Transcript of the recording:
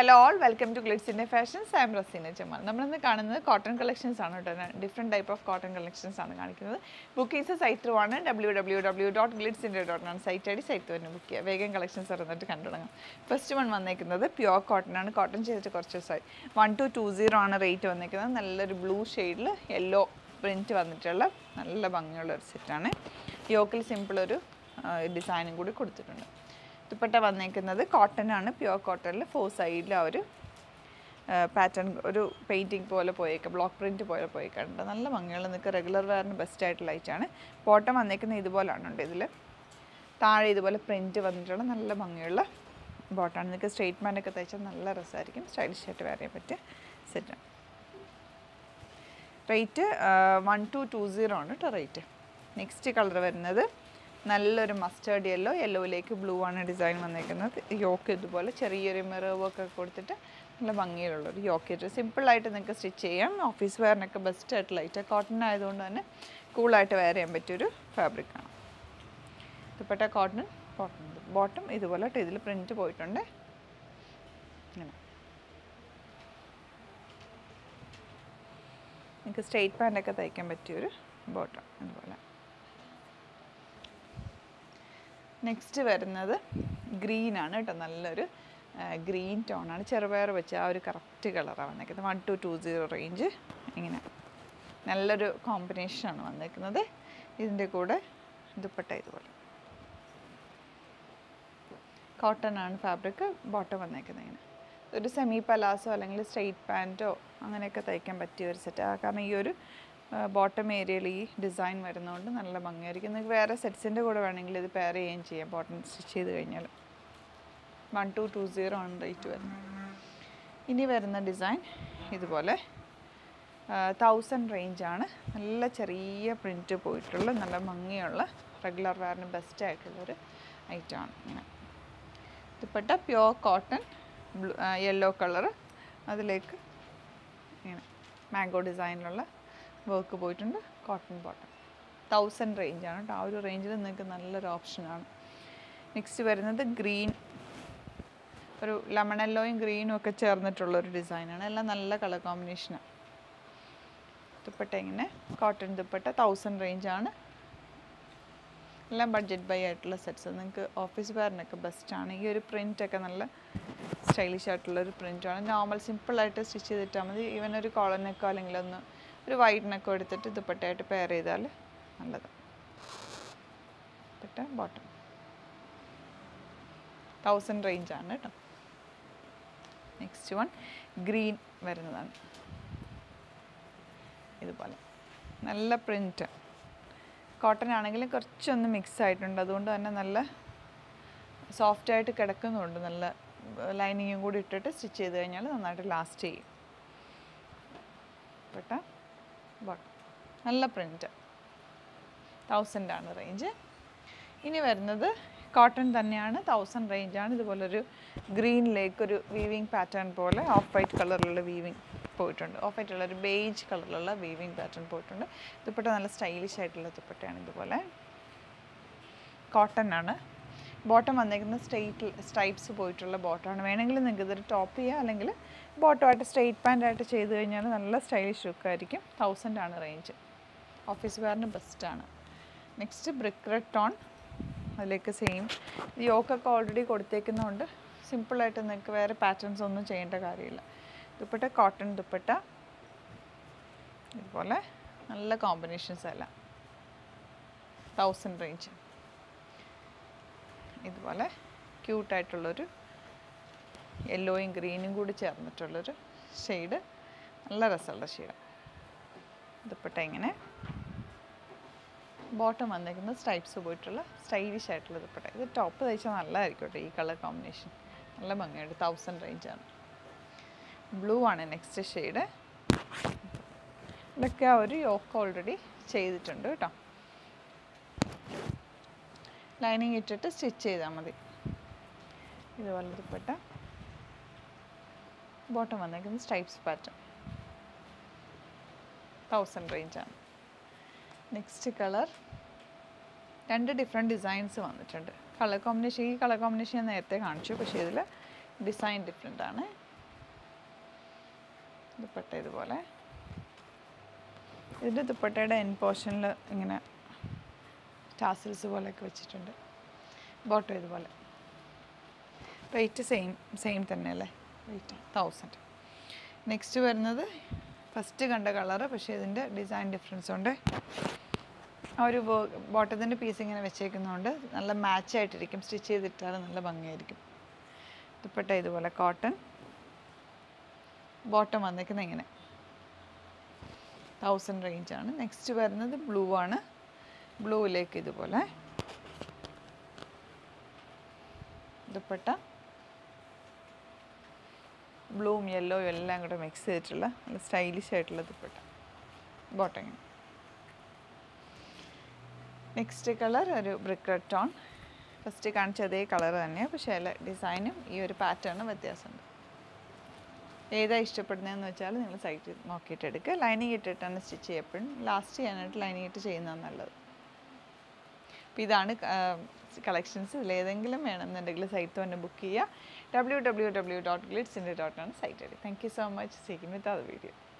hello all welcome to ഗ്ലിറ്റ്സിൻ്റെ fashions I'm Raseena Jamal നമ്മളിന്ന് കാണുന്നത് കോട്ടൺ കളക്ഷൻസ് ആണ് കേട്ടോ different type of cotton collections ആണ് കാണിക്കുന്നത് ബുക്കിംഗ്സ് സൈറ്റ് ത്രൂ ആണ് ഡബ്ല്യൂ ഡബ്ല്യൂ ഡബ്ല്യൂ ഡോട്ട് ഗ്ലിറ്റ്സിൻ്റെ ഡോട്ട് ആണ് സൈറ്റ് ഐ ഡി സൈറ്റ് തന്നെ ബുക്ക് ചെയ്യുക വേഗം കളക്ഷൻസ് ഇറന്നിട്ട് കണ്ടു തുടങ്ങാം ഫസ്റ്റ് വൺ വന്നേക്കുന്നത് പ്യുവർ കോട്ടൺ ആണ് കോട്ടൺ ചെയ്തിട്ട് കുറച്ച് ദിവസമായി വൺ ടു ടു സീറോ ആണ് റേറ്റ് വന്നേക്കുന്നത് നല്ലൊരു ബ്ലൂ ഷെയ്ഡിൽ യെല്ലോ പ്രിൻറ്റ് വന്നിട്ടുള്ള നല്ല ഭംഗിയുള്ള ഒരു സെറ്റാണ് യോക്കിൽ സിമ്പിൾ ഒരു ഡിസൈനും കൂടി കൊടുത്തിട്ടുണ്ട് ദുപ്പട്ട വന്നേക്കുന്നത് കോട്ടൺ ആണ് പ്യുവർ കോട്ടണിൽ ഫോർ സൈഡിൽ ആ ഒരു പാറ്റേൺ ഒരു പെയിൻറ്റിങ് പോലെ പോയേക്കാം ബ്ലോക്ക് പ്രിൻറ്റ് പോലെ പോയേക്കാറുണ്ട് നല്ല ഭംഗിയുള്ള നിങ്ങൾക്ക് റെഗുലർ വെയറിന് ബെസ്റ്റ് ആയിട്ടുള്ള ലൈറ്റാണ് ബോട്ടം വന്നേക്കുന്നത് ഇതുപോലാണ് ഉണ്ട് ഇതിൽ താഴെ ഇതുപോലെ പ്രിൻറ്റ് വന്നിട്ടുള്ള നല്ല ഭംഗിയുള്ള ബോട്ടാണ് നിങ്ങൾക്ക് സ്ട്രെയിറ്റ് മാനൊക്കെ തയ്ച്ചാൽ നല്ല രസമായിരിക്കും സ്റ്റൈലിഷ് ആയിട്ട് വെയർ ചെയ്യാൻ പറ്റിയ സെറ്റാണ് rate one two two zero ആണ് കേട്ടോ റേറ്റ് നെക്സ്റ്റ് കളർ വരുന്നത് നല്ലൊരു മസ്റ്റേർഡ് യെല്ലോ യെല്ലോയിലേക്ക് ബ്ലൂ ആണ് ഡിസൈൻ വന്നേക്കുന്നത് യോക്ക് ഇതുപോലെ ചെറിയൊരു മിറർ വർക്ക് ഒക്കെ കൊടുത്തിട്ട് നല്ല ഭംഗിയിലുള്ളൊരു യോക്ക് ഇട്ട് സിമ്പിളായിട്ട് നിങ്ങൾക്ക് സ്റ്റിച്ച് ചെയ്യാം ഓഫീസ് വെയറിനൊക്കെ ബെസ്റ്റ് ആയിട്ട് ലൈറ്റ് കോട്ടൺ ആയതുകൊണ്ട് തന്നെ കൂളായിട്ട് വെയർ ചെയ്യാൻ പറ്റിയൊരു ഫാബ്രിക്കാണ് ദുപ്പട്ട കോട്ടൺ കോട്ടൺ ബോട്ടം ഇതുപോലെ ഇതിൽ പ്രിൻറ്റ് പോയിട്ടുണ്ട് ഇങ്ങനെ നിങ്ങൾക്ക് സ്ട്രെയിറ്റ് പാൻ്റൊക്കെ തയ്ക്കാൻ പറ്റിയൊരു ബോട്ടം അതുപോലെ നെക്സ്റ്റ് വരുന്നത് ഗ്രീൻ ആണ് കേട്ടോ നല്ലൊരു ഗ്രീൻ ടോണാണ് ചെറുപയർ വെച്ച് ആ ഒരു കറക്റ്റ് കളറാണ് വന്നേക്കുന്നത് one two two zero range ഇങ്ങനെ നല്ലൊരു കോമ്പിനേഷനാണ് വന്നേക്കുന്നത് ഇതിൻ്റെ കൂടെ ദുപ്പട്ട ഇതുപോലെ കോട്ടൺ ആണ് ഫാബ്രിക് ബോട്ടം വന്നേക്കുന്നത് ഇങ്ങനെ ഒരു സെമി പലാസോ അല്ലെങ്കിൽ സ്ട്രെയിറ്റ് പാൻറ്റോ അങ്ങനെയൊക്കെ തയ്ക്കാൻ പറ്റിയ ഒരു സെറ്റ് കാരണം ഈ ഒരു ബോട്ടം ഏരിയയിൽ ഈ ഡിസൈൻ വരുന്നതുകൊണ്ട് നല്ല ഭംഗിയായിരിക്കും നിങ്ങൾക്ക് വേറെ സെറ്റ്സിൻ്റെ കൂടെ വേണമെങ്കിൽ ഇത് പെയർ ചെയ്യുകയും ചെയ്യാം ബോട്ടം സ്റ്റിച്ച് ചെയ്ത് കഴിഞ്ഞാൽ വൺ ടു ടു സീറോ ആണ് റേറ്റ് വരുന്നത് ഇനി വരുന്ന ഡിസൈൻ ഇതുപോലെ തൗസൻഡ് റേഞ്ചാണ് നല്ല ചെറിയ പ്രിൻറ്റ് പോയിട്ടുള്ള നല്ല ഭംഗിയുള്ള റെഗുലർ വെയറിന് ബെസ്റ്റ് ആയിട്ടുള്ളൊരു ഐറ്റമാണ് ഇങ്ങനെ dupatta pure cotton blue yellow colour അതിലേക്ക് ഇങ്ങനെ മാംഗോ ഡിസൈനിലുള്ള വർക്ക് പോയിട്ടുണ്ട് കോട്ടൺ ബോട്ടം തൗസൻഡ് റേഞ്ചാണ് കേട്ടോ ആ ഒരു റേഞ്ചിൽ നിങ്ങൾക്ക് നല്ലൊരു ഓപ്ഷനാണ് നെക്സ്റ്റ് വരുന്നത് ഗ്രീൻ ഒരു ലെമൺ യെല്ലോയും ഗ്രീനും ഒക്കെ ചേർന്നിട്ടുള്ളൊരു ഡിസൈനാണ് എല്ലാം നല്ല കളർ കോമ്പിനേഷനാണ് ദുപ്പട്ട ഇങ്ങനെ കോട്ടൺ ദുപ്പട്ട തൗസൻഡ് റേഞ്ചാണ് എല്ലാം ബഡ്ജറ്റ് ബൈ ആയിട്ടുള്ള സെറ്റ്സ് നിങ്ങൾക്ക് ഓഫീസ് വെയറിനൊക്കെ ബെസ്റ്റാണ് ഈ ഒരു പ്രിൻ്റൊക്കെ നല്ല സ്റ്റൈലിഷ് ആയിട്ടുള്ള ഒരു പ്രിൻ്റാണ് നോർമൽ സിമ്പിളായിട്ട് സ്റ്റിച്ച് ചെയ്തിട്ടാൽ മതി ഈവൻ ഒരു കോളനൊക്കെ അല്ലെങ്കിൽ ഒന്ന് ഒരു വൈറ്റിനൊക്കെ എടുത്തിട്ട് ദുപ്പട്ടയായിട്ട് പെയർ ചെയ്താൽ നല്ലത് ദുപ്പട്ട ബോട്ടം തൗസൻഡ് റേഞ്ചാണ് കേട്ടോ നെക്സ്റ്റ് വൺ ഗ്രീൻ വരുന്നതാണ് ഇതുപോലെ നല്ല പ്രിൻറ്റ് കോട്ടൺ ആണെങ്കിലും കുറച്ചൊന്ന് മിക്സ് ആയിട്ടുണ്ട് അതുകൊണ്ട് തന്നെ നല്ല സോഫ്റ്റ് ആയിട്ട് കിടക്കുന്നുണ്ട് നല്ല ലൈനിങ്ങും കൂടി ഇട്ടിട്ട് സ്റ്റിച്ച് ചെയ്ത് കഴിഞ്ഞാൽ നന്നായിട്ട് ലാസ്റ്റ് ചെയ്യും പെട്ട ബോട്ടം നല്ല പ്രിൻറ്റ് തൗസൻഡ് ആണ് റേഞ്ച് ഇനി വരുന്നത് കോട്ടൺ തന്നെയാണ് തൗസൻഡ് റേഞ്ചാണ് ഇതുപോലൊരു ഗ്രീനിലേക്ക് ഒരു വീവിങ് പാറ്റേൺ പോലെ ഓഫ് വൈറ്റ് കളറിലുള്ള വീവിങ് പോയിട്ടുണ്ട് ഓഫ് വൈറ്റ് ഉള്ള ഒരു ബേജ് കളറിലുള്ള വീവിങ് പാറ്റേൺ പോയിട്ടുണ്ട് ദുപ്പട്ട നല്ല സ്റ്റൈലിഷ് ആയിട്ടുള്ള ദുപ്പട്ടയാണ് ഇതുപോലെ കോട്ടൺ ആണ് ബോട്ടം വന്നേക്കുന്ന സ്ട്രെയിറ്റ് സ്ട്രൈപ്സ് പോയിട്ടുള്ള ബോട്ടമാണ് വേണമെങ്കിൽ നിങ്ങൾക്ക് ഇതൊരു ടോപ്പ് ചെയ്യുക അല്ലെങ്കിൽ ബോട്ടമായിട്ട് സ്ട്രെയിറ്റ് പാൻ്റായിട്ട് ചെയ്ത് കഴിഞ്ഞാൽ നല്ല സ്റ്റൈലിഷ് ലുക്കായിരിക്കും തൗസൻഡ് ആണ് റേഞ്ച് ഓഫീസ് വെയറിന് ബെസ്റ്റാണ് നെക്സ്റ്റ് ബ്രിക്ക് റെഡ് ടോൺ അതിലേക്ക് സെയിം യോക്കൊക്കെ ഓൾറെഡി കൊടുത്തേക്കുന്നതുകൊണ്ട് സിമ്പിളായിട്ട് നിങ്ങൾക്ക് വേറെ പാറ്റേൺസ് ഒന്നും ചെയ്യേണ്ട കാര്യമില്ല ദുപ്പട്ട കോട്ടൺ ദുപ്പട്ട ഇതുപോലെ നല്ല കോമ്പിനേഷൻസ് എല്ലാം തൗസൻഡ് റേഞ്ച് ഇതുപോലെ ക്യൂട്ടായിട്ടുള്ളൊരു യെല്ലോയും ഗ്രീനും കൂടി ചേർന്നിട്ടുള്ളൊരു ഷെയ്ഡ് നല്ല രസമുള്ള ഷെയ്ഡ് ദുപ്പട്ട ഇങ്ങനെ ബോട്ടം വന്നേക്കുന്നത് സ്ട്രൈപ്സ് പോയിട്ടുള്ള സ്റ്റൈലിഷ് ആയിട്ടുള്ള ദുപ്പട്ട ഇത് ടോപ്പ് തയ്ച്ചാൽ നല്ലതായിരിക്കും കേട്ടോ ഈ കളർ കോമ്പിനേഷൻ നല്ല ഭംഗിയുണ്ട് തൗസൻഡ് റേഞ്ചാണ് ബ്ലൂ ആണ് നെക്സ്റ്റ് ഷെയ്ഡ് ഇതൊക്കെ ആ ഒരു യോക്ക് ഓൾറെഡി ചെയ്തിട്ടുണ്ട് കേട്ടോ ലൈനിങ് ഇട്ടിട്ട് സ്റ്റിച്ച് ചെയ്താൽ മതി ഇതുപോലെ ദുപ്പട്ട ബോട്ടം വന്നേക്കുന്നത് സ്ട്രൈപ്സ് പാറ്റേൺ തൗസൻഡ് റേഞ്ചാണ് നെക്സ്റ്റ് കളർ രണ്ട് ഡിഫറെൻറ്റ് ഡിസൈൻസ് വന്നിട്ടുണ്ട് കളർ കോമ്പിനേഷൻ ഈ കളർ കോമ്പിനേഷൻ ഞാൻ നേരത്തെ കാണിച്ചു പക്ഷേ ഇതിൽ ഡിസൈൻ ഡിഫറെൻ്റ് ആണ് ദുപ്പട്ട ഇതുപോലെ ഇതിൻ്റെ ദുപ്പട്ടയുടെ എൻ പോർഷനിൽ ഇങ്ങനെ ടാസിൽസ് പോലെയൊക്കെ വെച്ചിട്ടുണ്ട് ബോട്ടം ഇതുപോലെ റേറ്റ് സെയിം സെയിം തന്നെയല്ലേ റേറ്റ് തൗസൻഡ് നെക്സ്റ്റ് വരുന്നത് ഫസ്റ്റ് കണ്ട കളറ് പക്ഷേ ഇതിൻ്റെ ഡിസൈൻ ഡിഫറൻസ് ഉണ്ട് ആ ഒരു ബോട്ടത്തിൻ്റെ പീസ് ഇങ്ങനെ വെച്ചേക്കുന്നതുകൊണ്ട് നല്ല മാച്ച് ആയിട്ടിരിക്കും സ്റ്റിച്ച് ചെയ്തിട്ടാൽ നല്ല ഭംഗിയായിരിക്കും ദുപ്പട്ട ഇതുപോലെ കോട്ടൺ ബോട്ടം വന്നേക്കുന്നത് ഇങ്ങനെ തൗസൻഡ് റേഞ്ചാണ് നെക്സ്റ്റ് വരുന്നത് ബ്ലൂ ആണ് ബ്ലൂവിലേക്ക് ഇതുപോലെ ദുപ്പട്ട ബ്ലൂവും യെല്ലോയും എല്ലാം കൂടെ മിക്സ് ചെയ്തിട്ടുള്ള നല്ല സ്റ്റൈലിഷ് ആയിട്ടുള്ള ദുപ്പട്ട ബോട്ടം നെക്സ്റ്റ് കളർ ഒരു ബ്രിക്ക് റെഡ് ടോൺ ഫസ്റ്റ് കാണിച്ച അതേ കളർ തന്നെയാണ് പക്ഷേ അതിലെ ഡിസൈനും ഈ ഒരു പാറ്റേണും വ്യത്യാസമുണ്ട് ഏതാ ഇഷ്ടപ്പെടുന്നതെന്ന് വെച്ചാൽ നിങ്ങൾ സൈറ്റ് നോക്കിയിട്ട് എടുക്കുക ലൈനിങ് ഇട്ടിട്ടാണ് സ്റ്റിച്ച് ചെയ്യപ്പെടും ലാസ്റ്റ് ചെയ്യാനായിട്ട് ലൈനിങ് ഇട്ട് ചെയ്യുന്നതാണ് നല്ലത് അപ്പോൾ ഇതാണ് കളക്ഷൻസ് ഇതിലേതെങ്കിലും വേണമെന്നുണ്ടെങ്കിൽ സൈറ്റ് തന്നെ ബുക്ക് ചെയ്യുക W W W dot Glitz India dot ആണ് site I D thank you so much seeking with അത് വീഡിയോ